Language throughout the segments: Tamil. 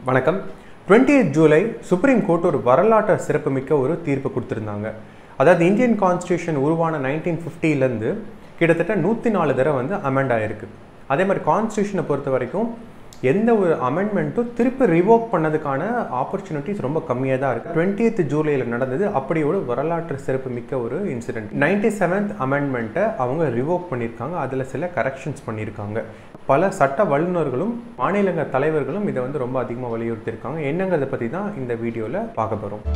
வணக்கம் 20th ஜூலை சுப்ரீம் கோர்ட் ஒரு வரலாற்று சிறப்புமிக்க ஒரு தீர்ப்பு கொடுத்துருந்தாங்க அதாவது இந்தியன் கான்ஸ்டியூஷன் உருவான நைன்டீன் ஃபிஃப்டிலேருந்து கிட்டத்தட்ட நூற்றி நாலு தடவை வந்து அமெண்ட் ஆயிருக்கு அதே மாதிரி கான்ஸ்டியூஷனை பொறுத்த வரைக்கும் எந்த ஒரு அமெண்ட்மெண்ட்டும் திருப்பி ரிவோக் பண்ணதுக்கான ஆப்பர்ச்சுனிட்டிஸ் ரொம்ப கம்மியாக தான் இருக்குது டுவெண்ட்டியத் ஜூலையில் நடந்தது அப்படி ஒரு வரலாற்று சிறப்பு மிக்க ஒரு இன்சிடென்ட் நைன்டி செவன்த் அமெண்ட்மெண்ட்டை அவங்க ரிவோக் பண்ணியிருக்காங்க அதில் சில கரெக்ஷன்ஸ் பண்ணியிருக்காங்க பல சட்ட வல்லுநர்களும் மாநிலங்க தலைவர்களும் இதை வந்து ரொம்ப அதிகமாக வலியுறுத்தியிருக்காங்க என்னங்கிறத பற்றி தான் இந்த வீடியோவில் பார்க்க போகிறோம்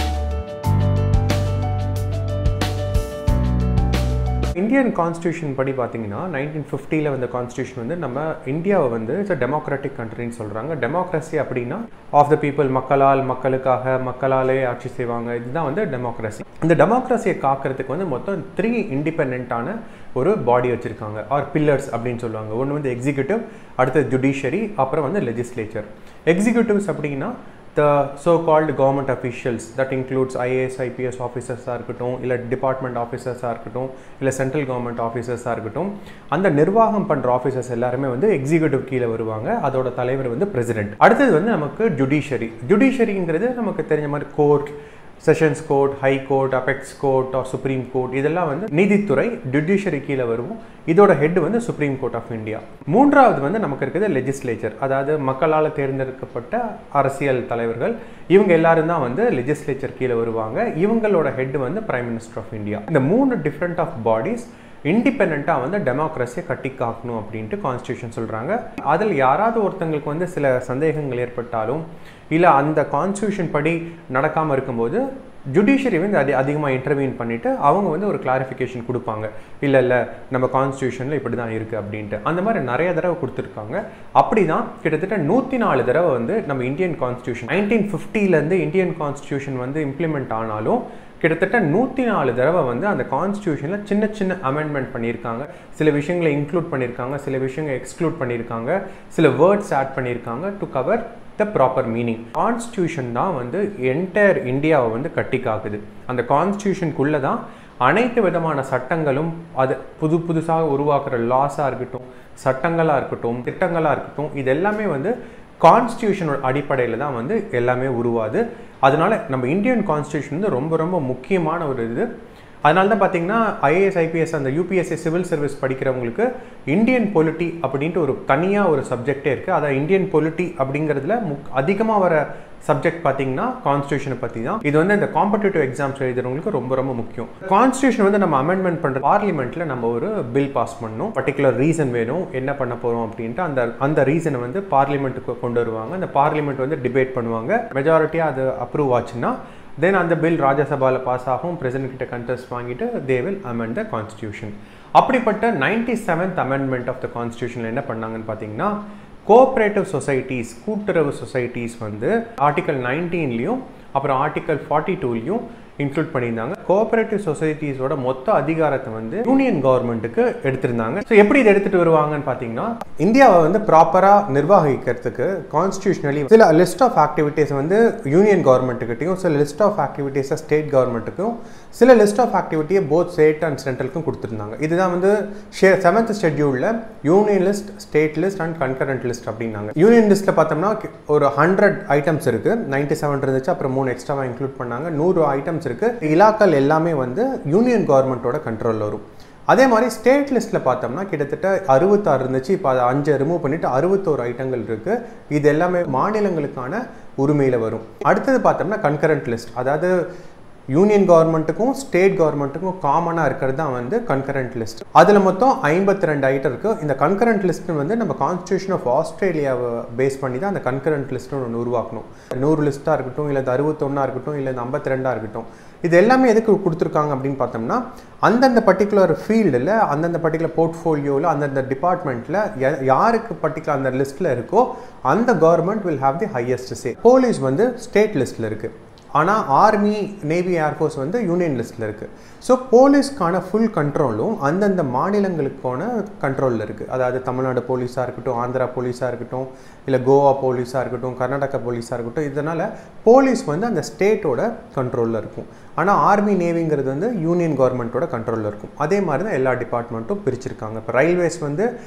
இந்தியன் கான்ஸ்டியூஷன் படி பார்த்தீங்கன்னா நைன்டீன் ஃபிஃப்டியில் வந்த கான்ஸ்டியூஷன் வந்து நம்ம இந்தியாவை வந்து இட்ஸ் டெமோக்ராட்டிக் கண்ட்ரின்னு சொல்கிறாங்க டெமோக்ரஸி அப்படின்னா ஆஃப் த பீப்புள் மக்களால் மக்களுக்காக மக்களாலே ஆட்சி செய்வாங்க இதுதான் வந்து டெமோக்ரஸி இந்த டெமோக்ரஸியை காக்கிறதுக்கு வந்து மொத்தம் த்ரீ இண்டிபெண்ட்டான ஒரு பாடி வச்சுருக்காங்க ஆர் பில்லர்ஸ் அப்படின்னு சொல்லுவாங்க ஒன்று வந்து எக்ஸிக்யூட்டிவ் அடுத்தது ஜுடிஷியரி அப்புறம் வந்து லெஜிஸ்லேச்சர் எக்ஸிக்யூட்டிவ்ஸ் அப்படின்னா the so called government officials that includes IAS IPS ஆஃபீஸர்ஸாக இருக்கட்டும் இல்லை டிபார்ட்மெண்ட் ஆஃபீஸர்ஸாக இருக்கட்டும் இல்லை சென்ட்ரல் கவர்மெண்ட் ஆஃபீஸர்ஸாக இருக்கட்டும் அந்த நிர்வாகம் பண்ணுற ஆஃபீஸர்ஸ் எல்லாருமே வந்து எக்ஸிக்யூட்டிவ் கீழே வருவாங்க அதோட தலைவர் வந்து பிரசிடென்ட் அடுத்தது வந்து நமக்கு ஜுடிஷரி ஜுடிஷரிங்கிறது நமக்கு தெரிஞ்ச மாதிரி court sessions court high court apex court or supreme court இதெல்லாம் வந்து நீதித்துறை ஜுடிஷியரி கீழே வரும் இதோட ஹெட் வந்து சுப்ரீம் கோர்ட் ஆஃப் இந்தியா மூன்றாவது வந்து நமக்கு இருக்குது லெஜிஸ்லேச்சர் அதாவது மக்களால் தேர்ந்தெடுக்கப்பட்ட அரசியல் தலைவர்கள் இவங்க எல்லாரும் தான் வந்து லெஜிஸ்லேச்சர் கீழே வருவாங்க இவங்களோட ஹெட் வந்து பிரைம் மினிஸ்டர் ஆஃப் இந்தியா இந்த மூணு டிஃப்ரெண்ட் ஆஃப் பாடிஸ் இண்டிபெண்ட்டாக வந்து டெமோக்ரஸியை கட்டி காக்கணும் அப்படின்ட்டு கான்ஸ்டியூஷன் சொல்கிறாங்க அதில் யாராவது ஒருத்தங்களுக்கு வந்து சில சந்தேகங்கள் ஏற்பட்டாலும் இல்லை அந்த கான்ஸ்டியூஷன் படி நடக்காமல் இருக்கும்போது ஜுடிஷியரி வந்து அதி அதிகமாக இன்டர்வியூன் பண்ணிவிட்டு அவங்க வந்து ஒரு கிளாரிஃபிகேஷன் கொடுப்பாங்க இல்லை இல்லை நம்ம கான்ஸ்டியூஷனில் இப்படி தான் இருக்குது அப்படின்ட்டு அந்த மாதிரி நிறைய தடவை கொடுத்துருக்காங்க அப்படி தான் கிட்டத்தட்ட நூற்றி நாலு தடவை வந்து நம்ம இந்தியன் கான்ஸ்டியூஷன் நைன்டீன் ஃபிஃப்டிலேருந்து இந்தியன் கான்ஸ்டியூஷன் வந்து இம்ப்ளிமெண்ட் ஆனாலும் கிட்டத்தட்ட நூற்றி நாலு தடவை வந்து அந்த கான்ஸ்டியூஷனில் சின்ன சின்ன அமெண்ட்மெண்ட் பண்ணியிருக்காங்க சில விஷயங்களை இன்க்ளூட் பண்ணியிருக்காங்க சில விஷயங்களை எக்ஸ்க்ளூட் பண்ணியிருக்காங்க சில வேர்ட்ஸ் ஆட் பண்ணியிருக்காங்க to cover the proper meaning constitution தான் வந்து என்டையர் இந்தியாவை வந்து கட்டி காக்குது அந்த கான்ஸ்டியூஷனுக்குள்ளே தான் அனைத்து விதமான சட்டங்களும் அது புது புதுசாக உருவாக்குற லாஸாக இருக்கட்டும் சட்டங்களாக இருக்கட்டும் திட்டங்களாக இருக்கட்டும் இது எல்லாமே வந்து கான்ஸ்டியூஷனோட அடிப்படையில் தான் வந்து எல்லாமே உருவாது அதனால நம்ம இந்தியன் கான்ஸ்டியூஷன் வந்து ரொம்ப ரொம்ப முக்கியமான ஒரு இது அதனால தான் பார்த்தீங்கன்னா ஐஏஎஸ் ஐபிஎஸ் அந்த யூபிஎஸ்சி சிவில் சர்வீஸ் படிக்கிறவங்களுக்கு இந்தியன் பொலிட்டி அப்படின்ட்டு ஒரு தனியாக ஒரு சப்ஜெக்டே இருக்குது அதான் இந்தியன் பொலிட்டி அப்படிங்கிறதுல முக் அதிகமாக வர சப்ஜெக்ட் பார்த்தீங்கன்னா கான்ஸ்டியூஷனை பற்றி தான் இது வந்து இந்த காம்படிட்டிவ் எக்ஸாம்ஸ் எழுதுறவங்களுக்கு ரொம்ப ரொம்ப முக்கியம் கான்ஸ்டியூஷன் வந்து நம்ம அமெண்ட்மெண்ட் பண்ணுற பார்லிமெண்ட்டில் நம்ம ஒரு பில் பாஸ் பண்ணணும் பர்டிகுலர் ரீசன் வேணும் என்ன பண்ண போகிறோம் அப்படின்ட்டு அந்த அந்த ரீசனை வந்து பார்லிமெண்ட்டுக்கு கொண்டு வருவாங்க அந்த பார்லிமெண்ட் வந்து டிபேட் பண்ணுவாங்க மெஜாரிட்டியாக அது அப்ரூவ் ஆச்சுன்னா தென் அந்த பில் ராஜ்யசபாவில் பாஸ் ஆகும் பிரசிடென்ட் கிட்ட கண்டெஸ்ட் வாங்கிட்டு they will amend the constitution அப்படிப்பட்ட ninety seventh amendment of the கான்ஸ்டியூஷனில் என்ன பண்ணாங்கன்னு பார்த்தீங்கன்னா கோஆப்ரேட்டிவ் சொசைட்டிஸ் கூட்டுறவு சொசைட்டிஸ் வந்து ஆர்டிக்கல் நைன்டீன்லையும் அப்புறம் ஆர்டிக்கல் ஃபார்ட்டி டூலையும் இன்க்ளூட் பண்ணியிருந்தாங்க கோஆபரேட்டிவ் சொசைட்டிஸோட மொத்த அதிகாரத்தை வந்து யூனியன் கவர்மெண்ட்டுக்கு எடுத்திருந்தாங்க ஸோ எப்படி இதை எடுத்துட்டு வருவாங்கன்னு பார்த்தீங்கன்னா இந்தியாவை வந்து ப்ராப்பராக நிர்வகிக்கிறதுக்கு கான்ஸ்டியூஷனலி சில லிஸ்ட் ஆஃப் ஆக்டிவிட்டீஸ் வந்து யூனியன் கவர்மெண்ட்டுக்கிட்டையும் சில லிஸ்ட் ஆஃப் ஆக்டிவிட்டீஸை ஸ்டேட் கவர்மெண்ட்டுக்கும் சில லிஸ்ட் ஆஃப் ஆக்டிவிட்டியை போத் ஸ்டேட் அண்ட் சென்ட்ரலுக்கும் கொடுத்துருந்தாங்க இதுதான் வந்து ஷே செவன்த் ஷெட்யூலில் union list state list and concurrent list அப்படின்னாங்க யூனியன் லிஸ்ட்டில் பார்த்தோம்னா ஒரு ஹண்ட்ரட் ஐட்டம்ஸ் இருக்குது நைன்டி செவன் இருந்துச்சு அப்புறம் மூணு எக்ஸ்ட்ராவாக இன்க்ளூட் பண்ணாங்க நூறு ஐட்டம்ஸ் இருக்குது இலாக்கள் எல்லாமே வந்து யூனியன் கவர்மெண்ட்டோட கண்ட்ரோலில் வரும் அதே மாதிரி ஸ்டேட் லிஸ்ட்டில் பார்த்தோம்னா கிட்டத்தட்ட அறுபத்தாறு இருந்துச்சு இப்போ அதை அஞ்சை ரிமூவ் பண்ணிவிட்டு அறுபத்தோரு ஐட்டங்கள் இருக்குது இது எல்லாமே மாநிலங்களுக்கான உரிமையில் வரும் அடுத்தது பார்த்தோம்னா கன்கரண்ட் லிஸ்ட் அதாவது யூனியன் கவர்மெண்ட்டுக்கும் ஸ்டேட் கவர்மெண்ட்டுக்கும் காமனாக இருக்கிறது தான் வந்து கன்கரண்ட் லிஸ்ட் அதில் மொத்தம் ஐம்பத்தி ரெண்டு ஐட்டம் இருக்குது இந்த கன்கரண்ட் லிஸ்ட்டு வந்து நம்ம கான்ஸ்டியூஷன் ஆஃப் ஆஸ்திரேலியாவை பேஸ் பண்ணி தான் அந்த கன்கரண்ட் லிஸ்ட்னு ஒன்று உருவாக்கணும் நூறு லிஸ்ட்டாக இருக்கட்டும் இல்லை இந்த அறுபத்தொன்னா இருக்கட்டும் இல்லை இந்த ஐம்பத்தி ரெண்டாக இருக்கட்டும் இது எல்லாமே எதுக்கு கொடுத்துருக்காங்க அப்படின்னு பார்த்தோம்னா அந்தந்த பர்டிகுலர் ஃபீல்டில் அந்தந்த பர்டிகுலர் போர்ட்ஃபோலியோவில் அந்தந்த டிபார்ட்மெண்ட்டில் யாருக்கு பர்டிகுலர் அந்த லிஸ்ட்டில் இருக்கோ அந்த government will have the highest say police வந்து ஸ்டேட் லிஸ்ட்டில் இருக்குது ஆனால் ஆர்மி நேவி ஏர்ஃபோர்ஸ் வந்து யூனியன் லிஸ்ட்டில் இருக்குது ஸோ போலீஸ்க்கான ஃபுல் கண்ட்ரோலும் அந்தந்த மாநிலங்களுக்கான கண்ட்ரோலில் இருக்குது அதாவது தமிழ்நாடு போலீஸாக இருக்கட்டும் ஆந்திரா போலீஸாக இருக்கட்டும் இல்லை கோவா போலீஸாக இருக்கட்டும் கர்நாடகா போலீஸாக இருக்கட்டும் இதனால் போலீஸ் வந்து அந்த ஸ்டேட்டோட கண்ட்ரோலில் இருக்கும் ஆனால் ஆர்மி நேவிங்கிறது வந்து யூனியன் கவர்மெண்ட்டோட கண்ட்ரோலில் இருக்கும் அதே மாதிரி தான் எல்லா டிபார்ட்மெண்ட்டும் பிரிச்சிருக்காங்க இப்போ ரயில்வேஸ் வந்து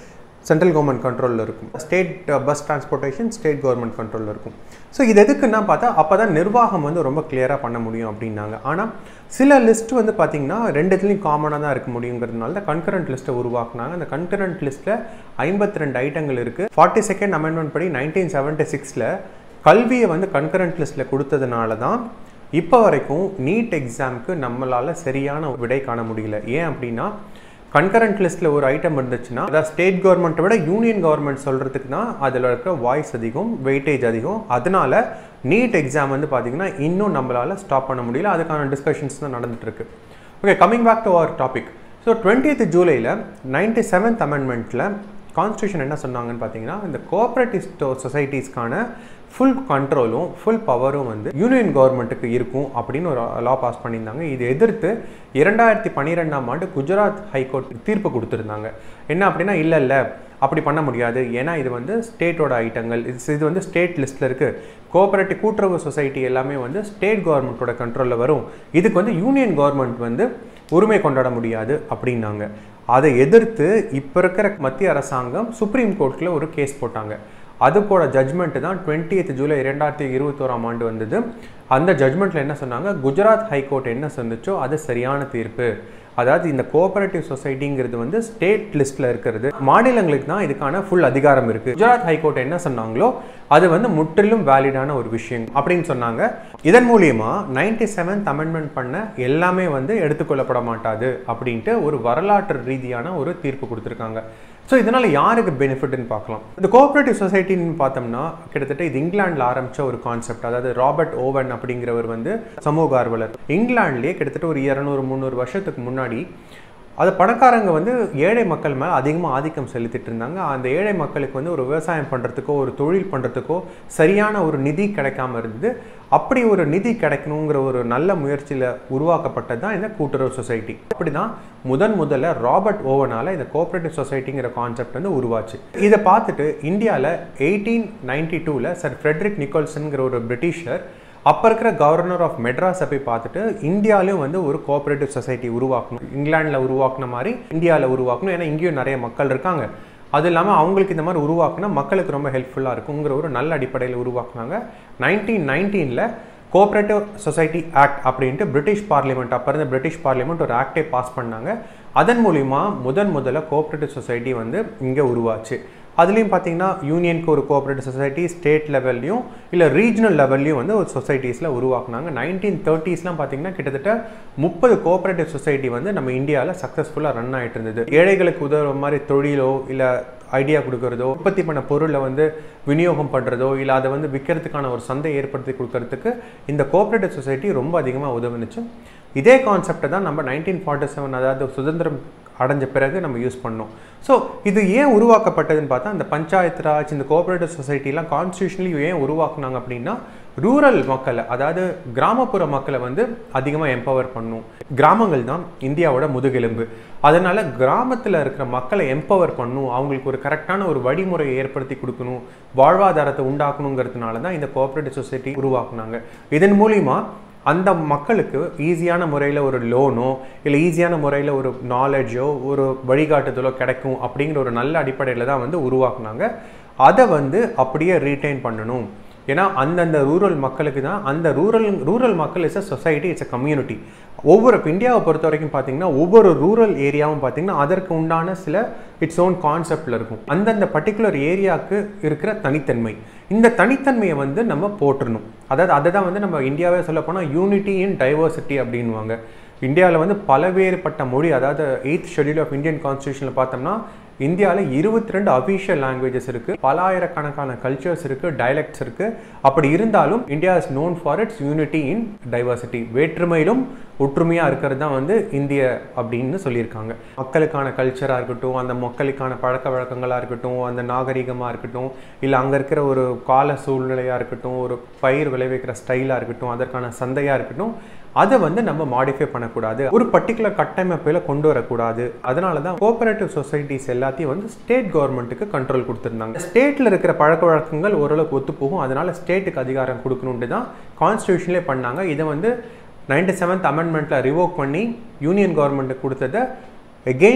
சென்ட்ரல் கவர்மெண்ட் கண்ட்ரோலில் இருக்கும் state bus transportation state government கண்ட்ரோலில் இருக்கும் ஸோ இது எதுக்குன்னா பார்த்தா அப்போ தான் நிர்வாகம் வந்து ரொம்ப கிளியராக பண்ண முடியும் அப்படின்னாங்க ஆனால் சில லிஸ்ட் வந்து பார்த்திங்கன்னா ரெண்டுத்துலேயும் காமனாக தான் இருக்க முடியுங்கிறதுனால தான் கன்கரண்ட் லிஸ்ட்டை உருவாக்குனாங்க அந்த கன்கரண்ட் லிஸ்ட்டில் ஐம்பத்தி ரெண்டு ஐட்டங்கள் இருக்குது ஃபார்ட்டி செகண்ட் அமெண்ட்மெண்ட் படி நைன்டீன் செவன்ட்டி சிக்ஸில் கல்வியை வந்து கன்கரண்ட் லிஸ்ட்டில் கொடுத்ததுனால தான் இப்போ வரைக்கும் நீட் எக்ஸாமுக்கு நம்மளால் சரியான விடை காண முடியல ஏன் அப்படின்னா கன்கரண்ட் லிஸ்ட்டில் ஒரு ஐட்டம் இருந்துச்சுன்னா அதாவது ஸ்டேட் கவர்மெண்ட்டை விட யூனியன் கவர்மெண்ட் சொல்கிறதுக்கு தான் அதில் இருக்க வாய்ஸ் அதிகம் வெயிட்டேஜ் அதிகம் அதனால நீட் எக்ஸாம் வந்து பார்த்திங்கன்னா இன்னும் நம்மளால் ஸ்டாப் பண்ண முடியல அதுக்கான டிஸ்கஷன்ஸ் தான் நடந்துட்டுருக்கு okay coming back to our topic so twentieth ஜூலையில் நைன்டி செவன்த் அமெண்ட்மெண்ட்டில் கான்ஸ்டியூஷன் என்ன சொன்னாங்கன்னு பார்த்தீங்கன்னா இந்த கோஆப்ரேட்டிவ் சொசைட்டிஸ்க்கான ஃபுல் கண்ட்ரோலும் ஃபுல் பவரும் வந்து யூனியன் கவர்மெண்ட்டுக்கு இருக்கும் அப்படின்னு ஒரு லா பாஸ் பண்ணியிருந்தாங்க இது எதிர்த்து இரண்டாயிரத்தி பன்னிரெண்டாம் ஆண்டு குஜராத் ஹைகோர்ட் தீர்ப்பு கொடுத்துருந்தாங்க என்ன அப்படின்னா இல்லை இல்லை அப்படி பண்ண முடியாது ஏன்னா இது வந்து ஸ்டேட்டோட ஐட்டங்கள் இது இது வந்து ஸ்டேட் லிஸ்ட்டில் இருக்குது கோஆபரேட்டிவ் கூட்டுறவு சொசைட்டி எல்லாமே வந்து ஸ்டேட் கவர்மெண்ட்டோட கண்ட்ரோலில் வரும் இதுக்கு வந்து யூனியன் கவர்மெண்ட் வந்து உரிமை கொண்டாட முடியாது அப்படின்னாங்க அதை எதிர்த்து இப்போ இருக்கிற மத்திய அரசாங்கம் சுப்ரீம் கோர்ட்டில் ஒரு கேஸ் போட்டாங்க அதுக்கோட ஜட்மெண்ட் தான் டுவெண்ட்டி ஜூலை இரண்டாயிரத்தி இருபத்தோராம் ஆண்டு வந்தது அந்த ஜட்மெண்ட்டில் என்ன சொன்னாங்க குஜராத் ஹைகோர்ட் என்ன சொன்னிச்சோ அது சரியான தீர்ப்பு அதாவது இந்த கோஆபரேட்டிவ் சொசைட்டிங்கிறது வந்து ஸ்டேட் லிஸ்ட்டில் இருக்கிறது மாநிலங்களுக்கு தான் இதுக்கான ஃபுல் அதிகாரம் இருக்குது குஜராத் ஹைகோர்ட் என்ன சொன்னாங்களோ அது வந்து முற்றிலும் வேலிடான ஒரு விஷயம் அப்படின்னு சொன்னாங்க இதன் மூலியமா நைன்டி செவன்த் அமெண்ட்மெண்ட் பண்ண எல்லாமே வந்து எடுத்துக்கொள்ளப்பட மாட்டாது அப்படின்ட்டு ஒரு வரலாற்று ரீதியான ஒரு தீர்ப்பு கொடுத்துருக்காங்க ஸோ இதனால் யாருக்கு பெனிஃபிட்னு பார்க்கலாம் இந்த கோஆப்ரேட்டிவ் சொசைட்டின்னு பார்த்தோம்னா கிட்டத்தட்ட இது இங்கிலாண்டில் ஆரம்பித்த ஒரு கான்செப்ட் அதாவது ராபர்ட் ஓவன் அப்படிங்கிறவர் வந்து சமூக ஆர்வலர் இங்கிலாந்துலேயே கிட்டத்தட்ட ஒரு இரநூறு முந்நூறு வருஷத்துக்கு முன்னாடி அது பணக்காரங்க வந்து ஏழை மக்கள் மேலே அதிகமாக ஆதிக்கம் செலுத்திட்டு இருந்தாங்க அந்த ஏழை மக்களுக்கு வந்து ஒரு விவசாயம் பண்ணுறதுக்கோ ஒரு தொழில் பண்ணுறதுக்கோ சரியான ஒரு நிதி கிடைக்காம இருந்தது அப்படி ஒரு நிதி கிடைக்கணுங்கிற ஒரு நல்ல முயற்சியில் உருவாக்கப்பட்டது தான் இந்த கூட்டுறவு சொசைட்டி அப்படி தான் முதன் முதல்ல ராபர்ட் ஓவனால் இந்த கோஆப்ரேட்டிவ் சொசைட்டிங்கிற கான்செப்ட் வந்து உருவாச்சு இதை பார்த்துட்டு இந்தியாவில் எயிட்டீன் நைன்டி டூவில் சர் ஃப்ரெட்ரிக் நிக்கோல்சன்கிற ஒரு பிரிட்டிஷர் அப்போ இருக்கிற கவர்னர் ஆஃப் மெட்ராஸை போய் பார்த்துட்டு இந்தியாவிலையும் வந்து ஒரு கோஆப்ரேட்டிவ் சொசைட்டி உருவாக்கணும் இங்கிலாண்டில் உருவாக்குன மாதிரி இந்தியாவில் உருவாக்கணும் ஏன்னா இங்கேயும் நிறைய மக்கள் இருக்காங்க அது இல்லாமல் அவங்களுக்கு இந்த மாதிரி உருவாக்குனா மக்களுக்கு ரொம்ப ஹெல்ப்ஃபுல்லாக இருக்குங்கிற ஒரு நல்ல அடிப்படையில் உருவாக்குனாங்க நைன்டீன் நைன்டீனில் கோஆப்ரேட்டிவ் சொசைட்டி ஆக்ட் அப்படின்ட்டு பிரிட்டிஷ் பார்லிமெண்ட் அப்போ இருந்த பிரிட்டிஷ் பார்லிமெண்ட் ஒரு ஆக்டை பாஸ் பண்ணாங்க அதன் மூலிமா முதன் முதல்ல கோஆப்ரேட்டிவ் சொசைட்டி வந்து இங்கே உருவாச்சு அதுலேயும் பார்த்தீங்கன்னா யூனியனுக்கு ஒரு கோஆப்ரேட்டிவ் சொசைட்டி ஸ்டேட் லெவல்லையும் இல்லை ரீஜனல் லெவல்லையும் வந்து ஒரு சொசைட்டிஸில் உருவாக்குனாங்க நைன்டீன் தேர்ட்டிஸ்லாம் பார்த்தீங்கன்னா கிட்டத்தட்ட முப்பது கோஆப்ரேட்டிவ் சொசைட்டி வந்து நம்ம இந்தியாவில் சக்ஸஸ்ஃபுல்லாக ரன் ஆகிட்டு இருந்தது ஏழைகளுக்கு உதவுற மாதிரி தொழிலோ இல்லை ஐடியா கொடுக்கறதோ உற்பத்தி பண்ண பொருளை வந்து விநியோகம் பண்ணுறதோ இல்லை அதை வந்து விற்கிறதுக்கான ஒரு சந்தை ஏற்படுத்தி கொடுக்கறதுக்கு இந்த கோஆப்ரேட்டிவ் சொசைட்டி ரொம்ப அதிகமாக உதவுனுச்சு இதே கான்செப்டை தான் நம்ம நைன்டீன் ஃபார்ட்டி செவன் அதாவது சுதந்திரம் அடைஞ்ச பிறகு நம்ம யூஸ் பண்ணோம் ஸோ இது ஏன் உருவாக்கப்பட்டதுன்னு பார்த்தா இந்த பஞ்சாயத்து ராஜ் இந்த கோஆப்ரேட்டிவ் சொசைட்டிலாம் கான்ஸ்டியூஷனலி ஏன் உருவாக்குனாங்க அப்படின்னா ரூரல் மக்களை அதாவது கிராமப்புற மக்களை வந்து அதிகமாக எம்பவர் பண்ணும் கிராமங்கள் தான் இந்தியாவோட முதுகெலும்பு அதனால் கிராமத்தில் இருக்கிற மக்களை எம்பவர் பண்ணும் அவங்களுக்கு ஒரு கரெக்டான ஒரு வழிமுறையை ஏற்படுத்தி கொடுக்கணும் வாழ்வாதாரத்தை உண்டாக்கணுங்கிறதுனால தான் இந்த கோஆப்ரேட்டிவ் சொசைட்டி உருவாக்குனாங்க இதன் மூலிமா அந்த மக்களுக்கு ஈஸியான முறையில் ஒரு லோனோ இல்லை ஈஸியான முறையில் ஒரு நாலேஜோ ஒரு வழிகாட்டுதலோ கிடைக்கும் அப்படிங்கிற ஒரு நல்ல அடிப்படையில் தான் வந்து உருவாக்குனாங்க அதை வந்து அப்படியே ரீட்டைன் பண்ணணும் ஏன்னா அந்தந்த ரூரல் மக்களுக்கு தான் அந்த ரூரல் ரூரல் மக்கள் is a society it's a community ஒவ்வொரு இப்போ இந்தியாவை பொறுத்த வரைக்கும் பார்த்தீங்கன்னா ஒவ்வொரு ரூரல் ஏரியாவும் பார்த்தீங்கன்னா அதற்கு உண்டான சில இட்ஸ் ஓன் கான்செப்டில் இருக்கும் அந்தந்த பர்டிகுலர் ஏரியாவுக்கு இருக்கிற தனித்தன்மை இந்த தனித்தன்மையை வந்து நம்ம போட்டுடணும் அதாவது அதை தான் வந்து நம்ம இந்தியாவே சொல்ல போனால் யூனிட்டி இன் டைவர்சிட்டி அப்படின்வாங்க இந்தியாவில் வந்து பலவேறுபட்ட மொழி அதாவது எயித் ஷெடியூல் ஆஃப் இந்தியன் கான்ஸ்டியூஷனில் பார்த்தோம்னா இந்தியாவில் இருபத்தி ரெண்டு அஃபீஷியல் லாங்குவேஜஸ் இருக்குது பல ஆயிரக்கணக்கான கல்ச்சர்ஸ் இருக்குது டைலக்ட்ஸ் இருக்குது அப்படி இருந்தாலும் India is known for its unity in diversity வேற்றுமையிலும் ஒற்றுமையாக இருக்கிறது தான் வந்து இந்திய அப்படின்னு சொல்லியிருக்காங்க மக்களுக்கான கல்ச்சராக இருக்கட்டும் அந்த மக்களுக்கான பழக்க வழக்கங்களாக இருக்கட்டும் அந்த நாகரிகமாக இருக்கட்டும் இல்லை அங்கே இருக்கிற ஒரு கால சூழ்நிலையாக இருக்கட்டும் ஒரு பயிர் விளைவிக்கிற ஸ்டைலாக இருக்கட்டும் அதற்கான சந்தையாக இருக்கட்டும் அதை வந்து நம்ம மாடிஃபை பண்ணக்கூடாது ஒரு பர்டிகுலர் கட்டமைப்பில் கொண்டு வரக்கூடாது அதனால தான் கோஆபரேட்டிவ் சொசைட்டிஸ் எல்லாத்தையும் வந்து ஸ்டேட் கவர்மெண்ட்டுக்கு கண்ட்ரோல் கொடுத்துருந்தாங்க ஸ்டேட்டில் இருக்கிற பழக்க வழக்கங்கள் ஓரளவுக்கு ஒத்து போகும் அதனால ஸ்டேட்டுக்கு அதிகாரம் கொடுக்கணுன்ட்டு தான் கான்ஸ்டியூஷன்லேயே பண்ணாங்க இதை வந்து நைன்டி செவன்த் அமெண்ட்மெண்ட்டில் ரிவோக் பண்ணி யூனியன் கவர்மெண்ட்டுக்கு கொடுத்ததை எகெயின்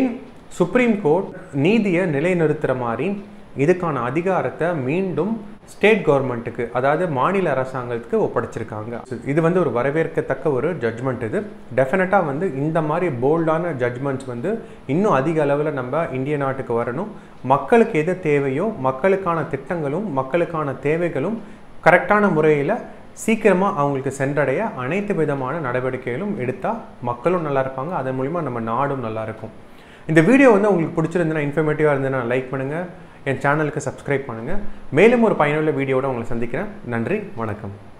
சுப்ரீம் கோர்ட் நீதியை நிலைநிறுத்துகிற மாதிரி இதுக்கான அதிகாரத்தை மீண்டும் ஸ்டேட் கவர்மெண்ட்டுக்கு அதாவது மாநில அரசாங்கத்துக்கு ஒப்படைச்சிருக்காங்க So, இது வந்து ஒரு வரவேற்கத்தக்க ஒரு ஜட்ஜ்மெண்ட் இது டெஃபினட்டாக வந்து இந்த மாதிரி போல்டான ஜட்ஜ்மெண்ட்ஸ் வந்து இன்னும் அதிக அளவில் நம்ம இந்திய நாட்டுக்கு வரணும் மக்களுக்கு எது தேவையோ மக்களுக்கான திட்டங்களும் மக்களுக்கான தேவைகளும் கரெக்டான முறையில் சீக்கிரமாக அவங்களுக்கு சென்றடைய அனைத்து விதமான நடவடிக்கைகளும் எடுத்தால் மக்களும் நல்லா இருப்பாங்க அதன் மூலிமா நம்ம நாடும் நல்லா இருக்கும் இந்த வீடியோ வந்து உங்களுக்கு பிடிச்சிருந்ததுன்னா இன்ஃபர்மேட்டிவாக இருந்ததுன்னா லைக் பண்ணுங்கள் என் சேனலுக்கு சப்ஸ்கிரைப் பண்ணுங்கள் மேலும் ஒரு பயனுள்ள வீடியோவோட உங்களை சந்திக்கிறேன் நன்றி வணக்கம்